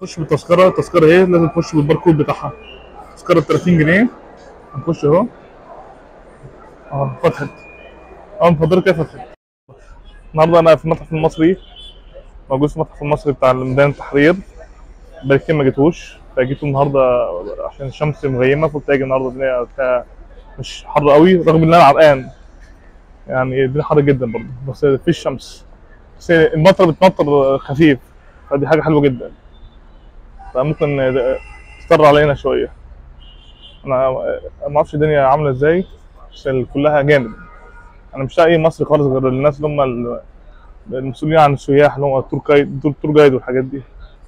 تخش بالتذكرة التذكرة ايه لازم تخش بالباركود بتاعها تذكرة ب 30 جنيه هنخش اهو اه فتحت اه من فضلك كده فتحت النهارده انا في المتحف المصري موجود في المتحف المصري بتاع ميدان التحرير بقالي كتير ما جيتوش فجيته النهارده عشان الشمس مغيمه فقلت اجي النهارده الدنيا بتاع مش حر قوي رغم ان انا عرقان يعني الدنيا حر جدا برضه بس في شمس بس المطر بتمطر خفيف فدي حاجه حلوه جدا فممكن تضطر علينا شويه انا ما اعرفش الدنيا عامله ازاي بس كلها جامد انا مش لاقي اي مصري خالص غير الناس اللي هم ال- المسؤولين عن السياح اللي هم التور جايد التور جايد والحاجات دي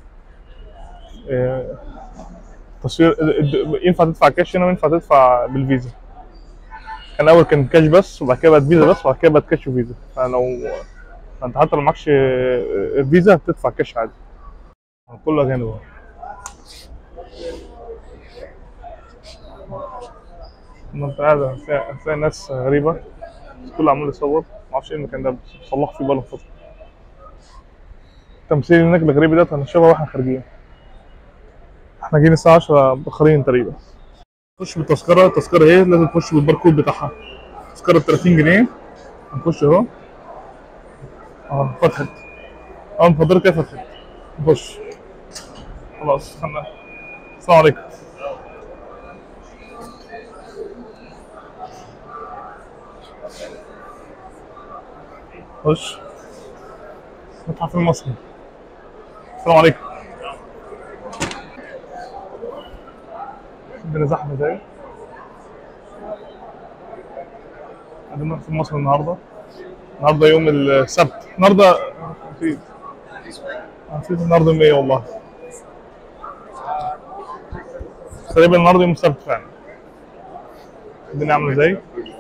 إيه، تصوير الد- ينفع تدفع كاش هنا وينفع تدفع بالفيزا كان الاول كان كاش بس وبعد كده بقت فيزا بس وبعد كده بقت كاش وفيزا فلو انت حتى لو معكش فيزا بتدفع كاش عادي كله اجانب أهو. لما انت قاعد هتلاقي هتلاقي ناس غريبة كله عمال يصور معرفش ايه المكان ده بصلح فيه بقاله فترة التمثيل هناك الغريب ده هنشوفه واحنا خارجين احنا جايين الساعة 10 متأخرين تقريبا تخش بالتذكرة التذكرة ايه لازم تخش بالباركود بتاعها تذكرة ب 30 جنيه هنخش اهو اه فتحت اه من فضلك كده فتحت نخش خلاص خلنا السلام عليكم خش متحف المصري السلام عليكم عندنا زحمة ازاي عندنا في مصر النهارده النهارده يوم السبت النهارده نسيت نسيت النهارده يوم ايه والله تقريبا النهارده يوم السبت فعلا الدنيا عامله ازاي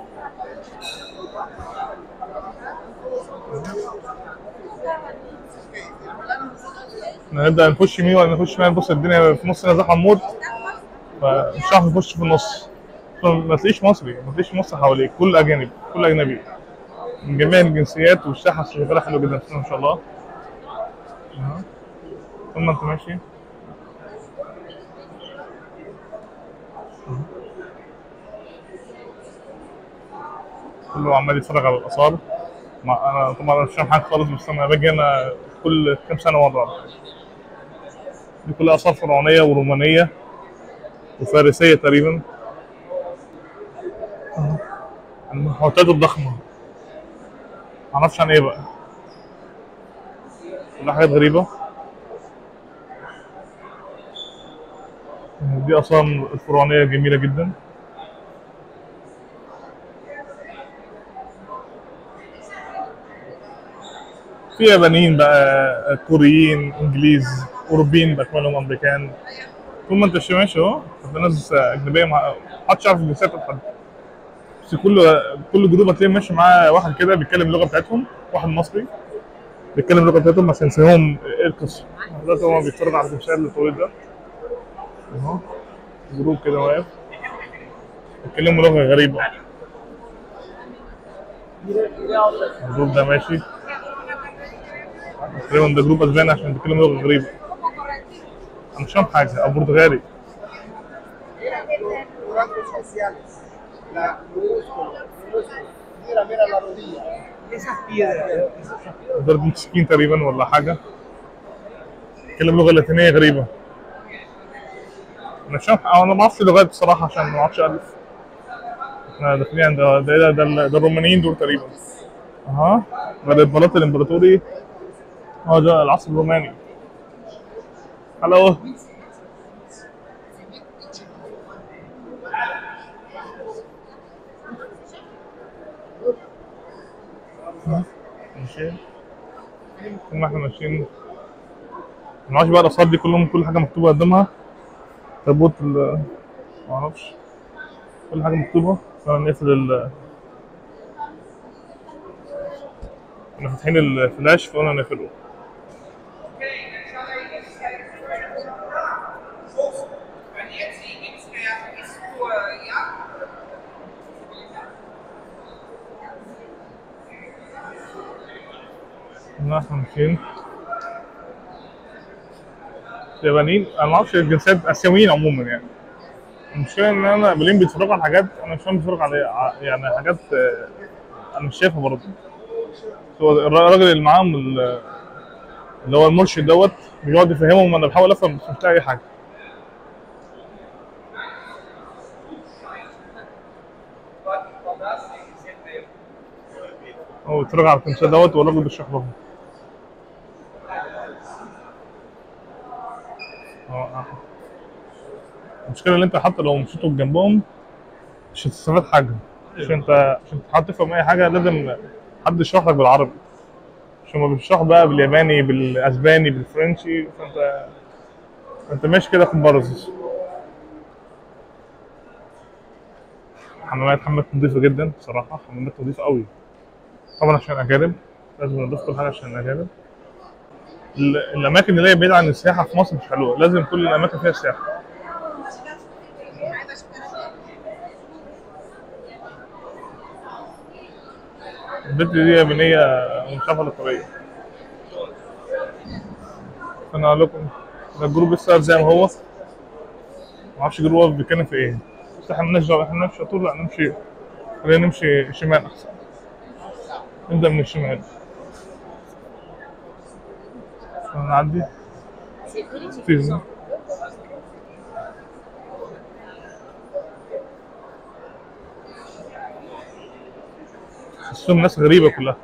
نبدأ نخش يمين ولا نخش شمال بص الدنيا في نص هنا زحمة موت فمش هعرف نخش في النص ما تلاقيش مصري ما تلاقيش مصري حواليك كل أجانب كل أجنبي من جميع الجنسيات والساحة شغالة حلوة جدا ما شاء الله أها. ثم أنت ماشي كله عمال يتفرج على الآثار ما أنا طبعا أنا مش فاهم حاجة خالص بس أنا باجي هنا كل كام سنة مرة دي كلها آثار فرعونية ورومانية وفارسية تقريبا أهو. المحوطات الضخمة معرفش عن ايه بقى كلها حاجات غريبة دي آثار الفرعونية جميلة جدا في يابانيين بقى كوريين انجليز اوروبيين بقى كلهم امريكان طول ما انت ماشي اهو في ناس اجنبيه ما حدش يعرف الجنسيات بتاعت حد بس كل كل جروب هتلاقيه ماشي معاه واحد كده بيتكلم اللغه بتاعتهم واحد مصري بيتكلم اللغه بتاعتهم عشان يفهمهم ايه القصه دلوقتي هو بيتفرج على التمثال الطويل ده اهو جروب كده واقف بيتكلموا لغه غريبه الجروب ده ماشي تقريبا ده جروب اسباني عشان بيتكلموا لغه غريبه انا مش فاهم حاجه او برتغالي rasgos faciales. La minúsculo, minúsculo. Mira, mira la rodilla. Esas piedras. ده مسكين تقريبا ولا حاجه بيتكلم لغه لاتينيه غريبه انا مش فاهم انا ما اعرفش لغات بصراحه عشان ما اعرفش الف احنا داخلين عند ده ده, ده, ده الرومانيين دول تقريبا اها ده البلاط الامبراطوري اه ده العصر الروماني هلو ماشي طول ما احنا ماشيين معرفش بقى الاسعار دي كلهم كل حاجه مكتوبه قدامها تابوت ال معرفش كل حاجه مكتوبه فانا نقفل ال احنا فاتحين الفلاش فقلنا نقفله Wenn jetzt die X-Wert ist nur, ja, لا احنا ماشيين يابانيين انا ما اعرفش الجنسيات اسيويين عموما يعني المشكله ان انا قابلين بيتفرجوا على حاجات انا مش فاهم بيتفرج على إيه. ع- يعني حاجات آه، انا مش شايفها برضه هو الراجل اللي معاهم ال- اللي هو المرشد دوت بيقعد يفهمهم انا بحاول افهم بس مش لاقي اي حاجه هو بيتفرج على التمثال دوت والراجل بيشرح لهم اه آه. المشكله ان انت حتى لو مشيتوا جنبهم مش هتستفاد حاجه عشان انت عشان تحاول تفهم اي حاجه لازم حد يشرح لك بالعربي عشان ما بيشرحوا بقى بالياباني بالاسباني بالفرنشي فانت انت ماشي كده في مبرز حمامات حمامات نظيفه جدا بصراحه حمامات نظيفه قوي طبعا عشان اجانب لازم نضيف كل حاجه عشان الاجانب ال- الاماكن اللي هي بعيده عن السياحه في مصر مش حلوه لازم كل الاماكن فيها سياحه البنت دي يابانيه منشفه للطريق انا اقول لكم ده الجروب لسه زي ما هو ما اعرفش الجروب واقف بيتكلم في ايه بس احنا مالناش دعوه احنا نمشي طول لا نمشي خلينا نمشي شمال احسن نبدا من الشمال نعدي في حسهم ناس غريبة كلها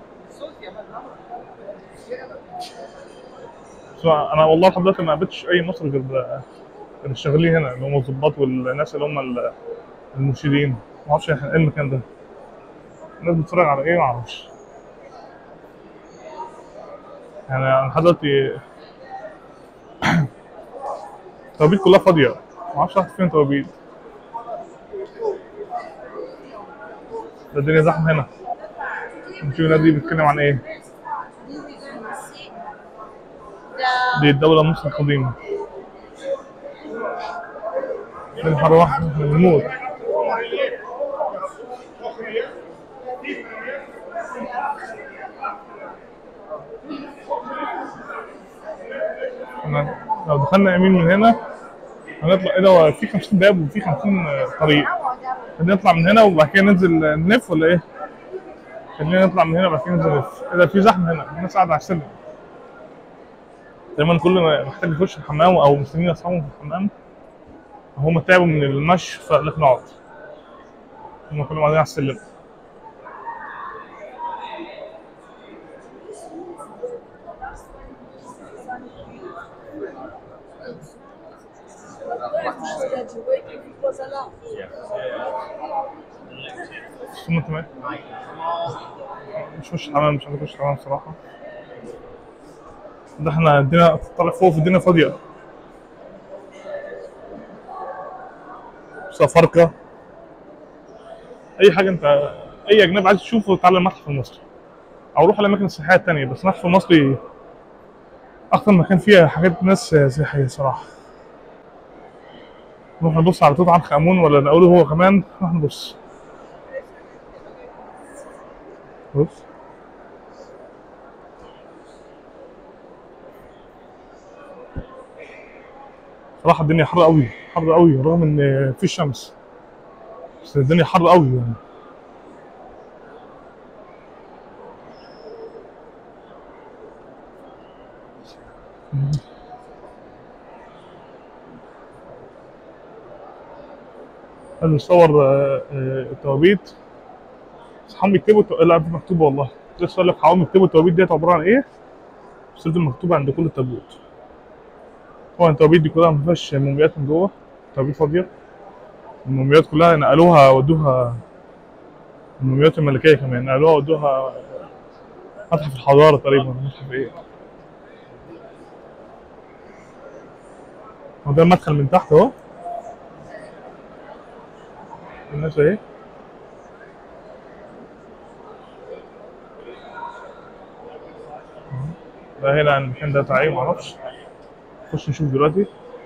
بس انا والله لحد دلوقتي ما قابلتش اي مصري غير غير الشغالين هنا اللي هم الضباط والناس اللي هم ال- المرشدين ما اعرفش ايه المكان ده الناس بتتفرج على ايه ما اعرفش يعني انا لحد دلوقتي التوابيت كلها فاضية ما اعرفش راحت فين توابيت ده الدنيا زحمة هنا نشوف الناس دي بتتكلم عن ايه دي الدولة مصر القديمة نحر واحد نموت احنا لو دخلنا يمين من هنا هنطلع ايه ده هو في 50 باب وفي 50 طريق خلينا نطلع من هنا وبعد كده ننزل نلف ولا ايه؟ خلينا نطلع من هنا وبعد كده ننزل نلف ايه ده في زحمه هنا الناس قاعده على السلم دايما كل ما محتاج يخش الحمام او مستنيين اصحابهم في الحمام هم تعبوا من المشي فقال لك نقعد هم كلهم قاعدين على السلم ثم انت مالك؟ مش مش حمام مش عايز اخش حمام بصراحة ده احنا الدنيا طالع فوق في الدنيا فاضية سفركة أي حاجة أنت أي أجنبي عايز تشوفه تعالى المتحف المصري أو روح الأماكن السياحية التانية بس المتحف المصري أكتر مكان فيها حاجات ناس سياحية صراحة نروح نبص على توت عنخ آمون ولا نقوله هو كمان نروح نبص بص صراحة الدنيا حر قوي حر قوي رغم ان في شمس بس الدنيا حر قوي يعني قال نصور آه، آه، التوابيت بس حاولوا يكتبوا التو- لا في مكتوب والله لسه اقول لك حاولوا يكتبوا التوابيت ديت عباره عن ايه بس لازم مكتوب عند كل تابوت طبعا التوابيت دي كلها ما فيهاش موميات من جوه توابيت فاضيه الموميات كلها نقلوها ودوها الموميات الملكيه كمان نقلوها ودوها متحف الحضاره تقريبا متحف ايه هو ده المدخل من تحت اهو الناس اهي ده هنا المكان ده بتاع ايه معرفش نخش نشوف دلوقتي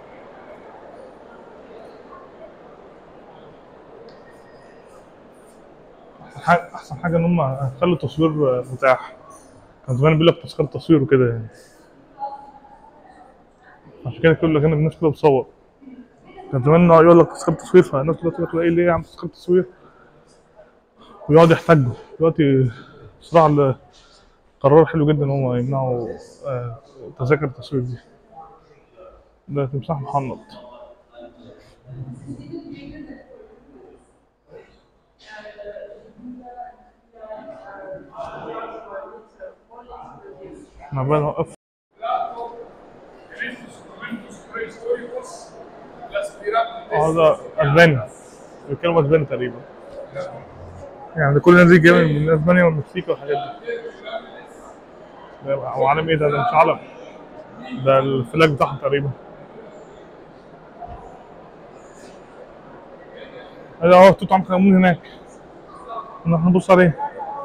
أحسن حاجة أحسن حاجة إن هم خلوا التصوير متاح كان زمان بيقول لك تذكرة تصوير وكده يعني عشان كده كل الاجانب الناس كلها بتصور كان زمان يقول لك تذكرة تصوير فالناس كلها تقول لك ايه ليه يا عم تذكرة تصوير ويقعد يحتجوا دلوقتي بصراحة ال- قرار حلو جدا ان هم يمنعوا آه، تذاكر التصوير دي ده تمساح محنط احنا بقى نوقف اه ده اسباني بيتكلموا اسباني تقريبا يعني ده كل الناس دي جايه من اسبانيا والمكسيك والحاجات دي ده هو علم ايه ده ده مش علم ده الفلاج بتاعهم تقريبا هذا هو توت عنخ امون هناك نروح نبص عليه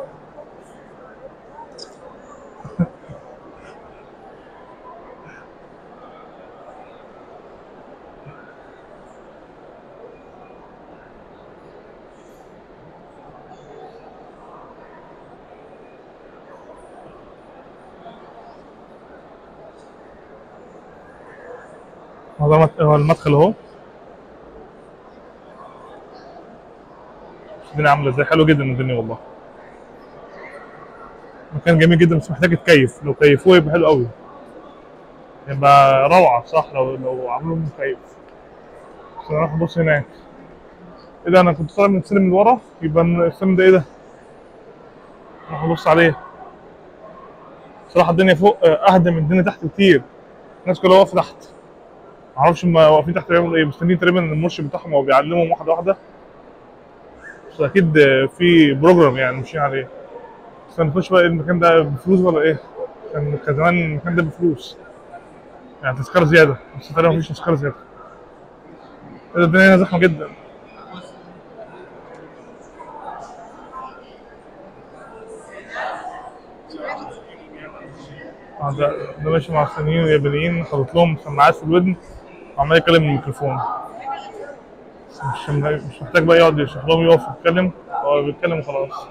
هو ده مت- هو المدخل اهو الدنيا عامله ازاي حلو جدا الدنيا والله مكان جميل جدا بس محتاج يتكيف لو كيفوه يبقى حلو قوي يبقى روعه صح لو لو عملوا مكيف بس انا راح ابص هناك ايه ده انا كنت طالع من السلم اللي ورا يبقى السلم ده ايه ده راح ابص عليه صراحه الدنيا فوق آه، اهدى من الدنيا تحت كتير الناس كلها واقفه تحت معرفش هم واقفين تحت بيعملوا ايه مستنيين تقريبا ان المرشد بتاعهم هو بيعلمهم واحده واحده بس اكيد في بروجرام يعني ماشيين عليه بس نخش بقى المكان ده بفلوس ولا ايه؟ كان كان زمان المكان ده بفلوس يعني تذكرة زيادة بس تقريبا مفيش تذكرة زيادة إيه ده الدنيا هنا زحمة جدا آه ده ده ماشي مع الصينيين واليابانيين حاطط لهم سماعات في الودن وعمال يتكلم من الميكروفون مش مش محتاج بقى يقعد يشرح لهم يقف يتكلم هو بيتكلم وخلاص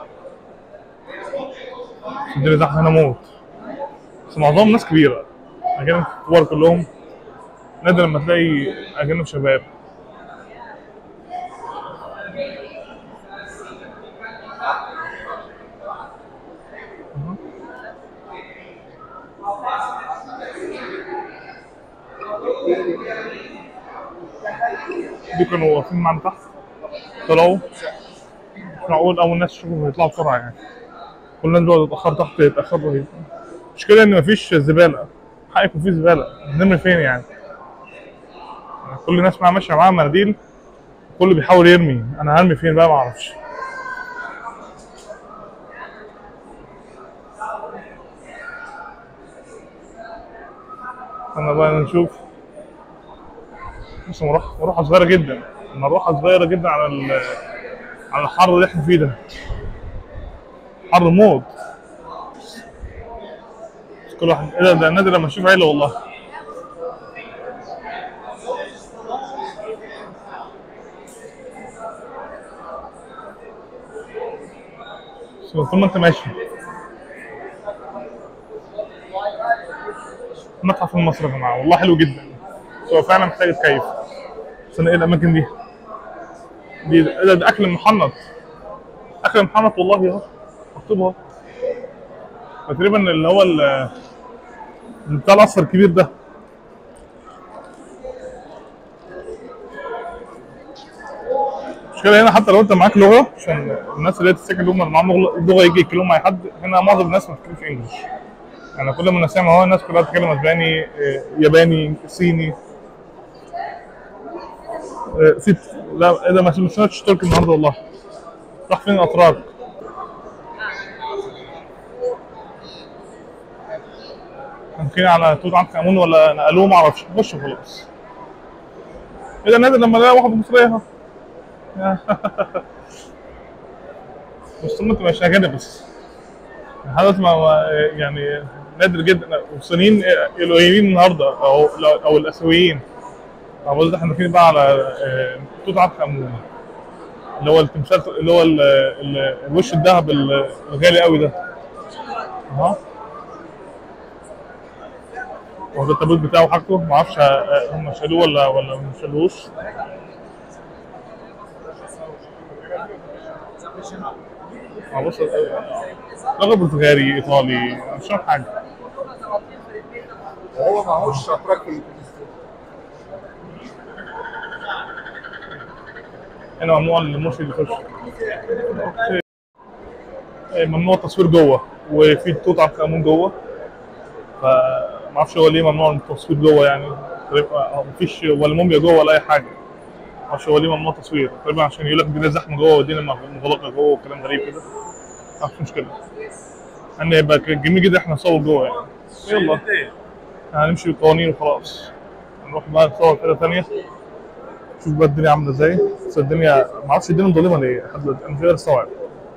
الدنيا زحمة هنا موت بس معظمهم ناس كبيرة أجانب كبار كلهم نادر لما تلاقي أجانب شباب دي كانوا واقفين معانا تحت طلعوا مش معقول أول ناس يشوفوا يطلعوا بسرعة يعني كل الناس بيقعدوا يتأخروا تحت يتأخروا رهيب المشكلة إن مفيش زبالة حق يكون في زبالة نرمي فين يعني كل الناس معاها ماشية معاها مناديل كله بيحاول يرمي أنا هرمي فين بقى معرفش أنا بقى نشوف بس مروحة مروحة صغيرة جدا مروحة صغيرة جدا على ال على الحر اللي احنا فيه ده حر موت بس كل واحد ايه ده ده نادر لما اشوف عيله والله بس طول ما انت ماشي متحف مصر يا جماعه والله حلو جدا بس هو فعلا محتاج يتكيف بس انا ايه الاماكن دي؟ دي ده, ده اكل محنط اكل محنط والله اهو مكتوب اهو تقريبا اللي هو ال- اللي بتاع الاصفر الكبير ده المشكلة هنا حتى لو انت معاك لغة عشان الناس اللي هي تفتكر ان هم معاهم لغة يجي يتكلموا مع حد هنا معظم الناس ما بتتكلمش انجلش يعني كل ما نسمع هو الناس كلها بتتكلم اسباني آه، ياباني صيني آه، ست لا ايه ده ما ما سمعتش تركي النهارده والله راح فين الاتراك ممكن على توت عنخ امون ولا نقلوه ما اعرفش خش وخلاص ايه ده نادر لما الاقي واحده مصريه اهو بس انت مش اجانب بس حضرتك ما ما- يعني نادر جدا والصينيين القليلين النهارده او او الاسيويين طب احنا داخلين بقى على آه، توت عنخ امون اللي هو التمثال اللي هو ال- ال- الوش الذهب ال- الغالي قوي ده اها هو ده التابوت بتاعه وحاجته ما اعرفش آه، هم شالوه ولا ولا ما شالوش اه بص آه، لغة برتغالي ايطالي مش فاهم حاجه وهو معهوش اتراك في الكونستيتيوشن هنا ممنوع المرشد يخش أوكي. آه، ممنوع التصوير جوه وفي توت عنخ امون جوه فما اعرفش هو ليه ممنوع التصوير جوه يعني تقريبا مفيش ولا موميا جوه ولا اي حاجه ما اعرفش هو ليه ممنوع التصوير تقريبا عشان يقول لك الدنيا زحمه جوه والدنيا مغلقه جوه وكلام غريب كده ما اعرفش مشكله ان يبقى جميل جدا احنا نصور جوه يعني يلا هنمشي بالقوانين وخلاص نروح بقى نصور كده ثانيه شوف بقى الدنيا عامله ازاي بس الدنيا ما اعرفش الدنيا مظلمه ليه لحد دلوقتي انا مش قادر استوعب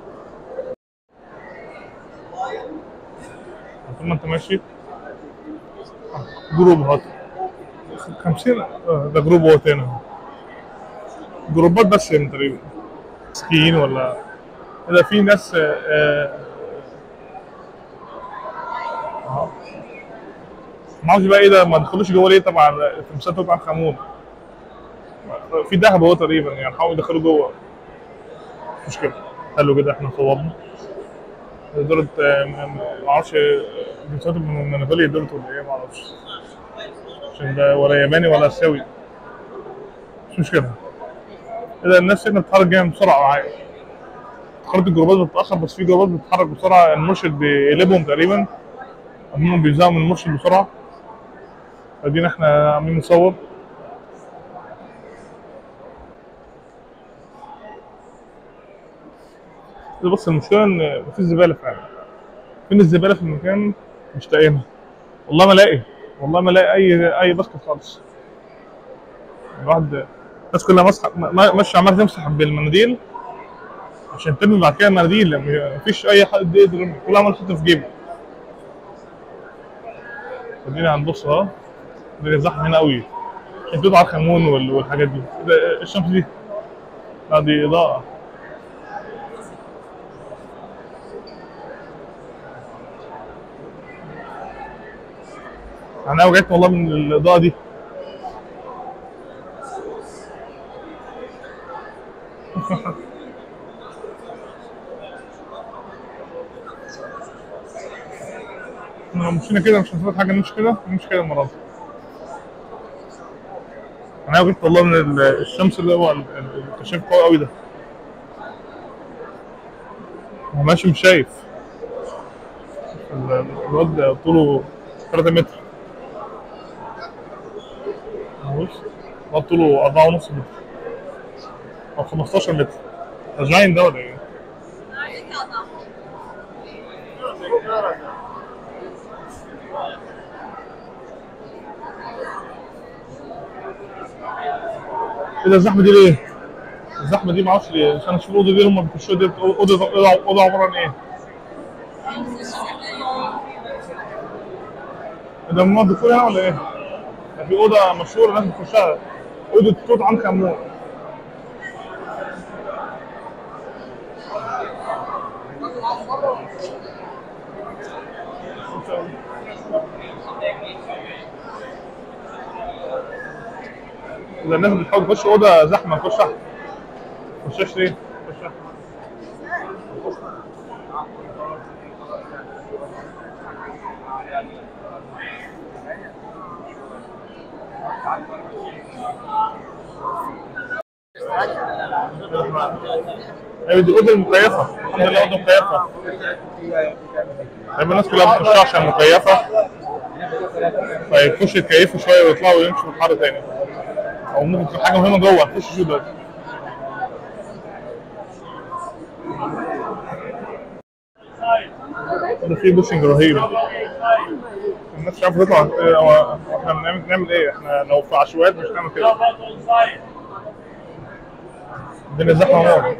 طول ما انت ماشي آه، جروب هات 50 آه، ده جروب هو تاني اهو. جروبات بس يعني تقريبا مسكين ولا اذا في ناس آه، آه، آه. ما اعرفش بقى ايه ده ما دخلوش جوه ليه طبعا تمثال توت عنخ امون في دهب اهو تقريبا يعني حاولوا يدخلوا جوه مش مشكله حلو كده احنا صورنا دولت آه، م- م- ما اعرفش جنسيات من منغوليا دولت ولا ايه ما اعرفش عشان ده ولا ياباني ولا اسيوي مش مشكله اذا الناس هنا بتتحرك جامد بسرعه معايا خريطة الجروبات بتتأخر بس في جروبات بتتحرك بسرعة المرشد بيقلبهم تقريبا هم بيزهقوا من المرشد بسرعة ادينا احنا عاملين نصور بص المشكلة ان مفيش زبالة فعلا فين الزبالة في المكان مش لاقيينها والله ما الاقي والله ما الاقي اي اي باسكت خالص الواحد الناس كلها مسح ما- ماشية عمالة تمسح بالمناديل عشان ترمي بعد كده مناديل مفيش اي حد يقدر يرمي كلها عمالة تحط في جيبه ادينا هنبص اهو الدنيا زحمة هنا قوي عشان تقطع الخمون وال- والحاجات دي ده الشمس دي لا دي اضاءة انا وجعت والله من الاضاءة دي لو مشينا كده مش هنفوت حاجة نمشي كده نمشي كده المرة دي انا وجعت والله من ال- الشمس اللي هو ال- ال- الكشاف قوي قوي ده هو ماشي مش شايف ال- الواد طوله 3 متر بص الواد طوله 4 ونص متر او 15 متر ده جاين ده ولا ايه؟ ايه ده الزحمه دي ليه؟ الزحمه دي معرفش ليه عشان اشوف الاوضه دي اللي هم بيخشوا دي اوضه اوضه اوضه عباره عن ايه؟ ده ممنوع الدخول هنا ولا ايه؟ ده في اوضه مشهوره الناس بتخشها اوضه توت عنخ امون اذا الناس بتحاول تخش اوضه زحمه تخش تحت ما تخشش ليه؟ تخش تحت ايوه دي اوضه مكيفه الحمد لله اوضه مكيفه طيب الناس كلها بتخشها عشان مكيفه فيخش يتكيفوا شويه ويطلعوا ويمشوا في الحر تاني او ممكن تكون حاجه مهمه جوه تخش شو دلوقتي ده في بوشنج رهيب الناس مش عارفه تطلع إيه، هو احنا بنعمل نعمل ايه احنا لو في عشوائيات مش هنعمل كده الدنيا زحمه موت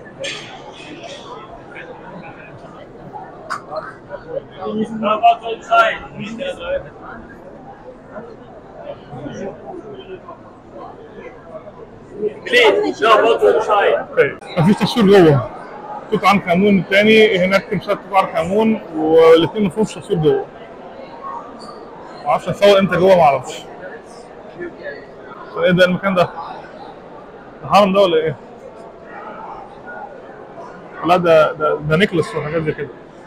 Please, no, go to the side. اوكي مفيش تصوير جوه توت عنخ امون الثاني هناك تمثال توت عنخ امون والاثنين ما فيهمش تصوير جوه ما اعرفش نصور امتى جوه ما اعرفش ايه ده المكان ده؟ الهرم ده ولا ايه؟ لا ده ده ده نيكلس وحاجات زي كده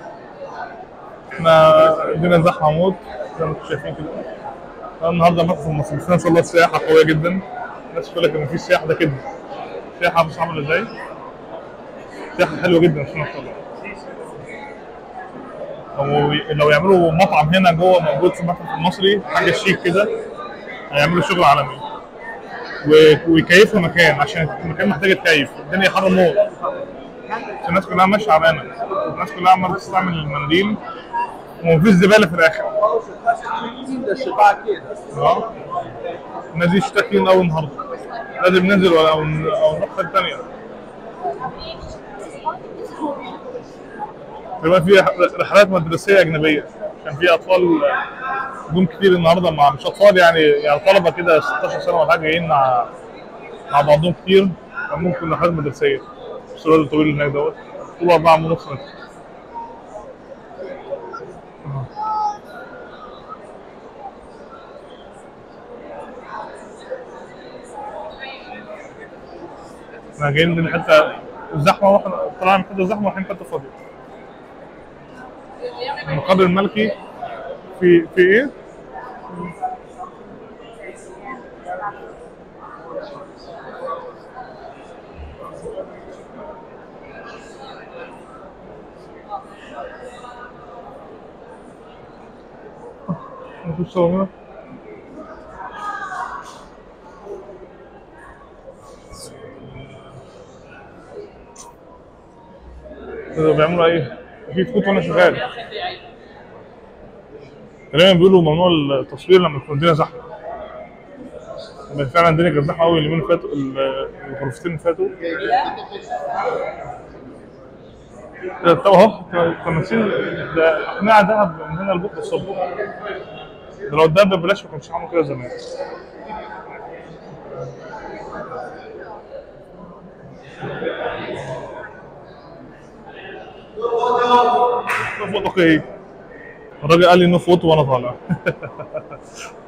احنا الدنيا زحمه موت زي ما انتم شايفين كده أنا النهارده مصر مصر بس ان شاء الله السياحه قويه جدا الناس بتقول لك ان مفيش سياحه ده كده سياحه مش عامله ازاي سياحه حلوه جدا بسم الله ما شاء الله لو لو يعملوا مطعم هنا جوه موجود في المتحف المصري حاجه شيك كده هيعملوا شغل عالمي و- ويكيفوا المكان عشان المكان محتاج يتكيف الدنيا حر موت عشان الناس كلها ماشيه عرانه الناس كلها عماله تستعمل المناديل ومفيش زباله في الاخر اه الناس دي شتاكين قوي النهارده لازم ننزل ولا- او او نروح حته ثانيه بيبقى في رحلات مدرسيه اجنبيه كان في اطفال جم كتير النهارده مع مش اطفال يعني يعني طلبه كده 16 سنه ولا حاجه جايين مع مع بعضهم كتير كان ممكن رحلات مدرسيه السؤال الطويل اللي هناك دوت طول أربعة ونص متر احنا جايين من حته زحمه واحنا طلعنا من حته زحمه ورايحين حته فاضيه المقابر الملكي في في ايه؟ مفيش صور هنا كده بيعملوا ايه؟ في فوت وانا شغال دايما بيقولوا ممنوع التصوير لما تكون الدنيا زحمه لما فعلا الدنيا كانت زحمه قوي اليومين اللي فاتوا ال- الغرفتين اللي فاتوا طب اهو تماثيل ده اقنعه ذهب من هنا لبكره الصبح ده لو الدهب ببلاش ما كانش عملوا كده زمان نو فوتو اوكي الراجل قال لي نو فوتو وانا طالع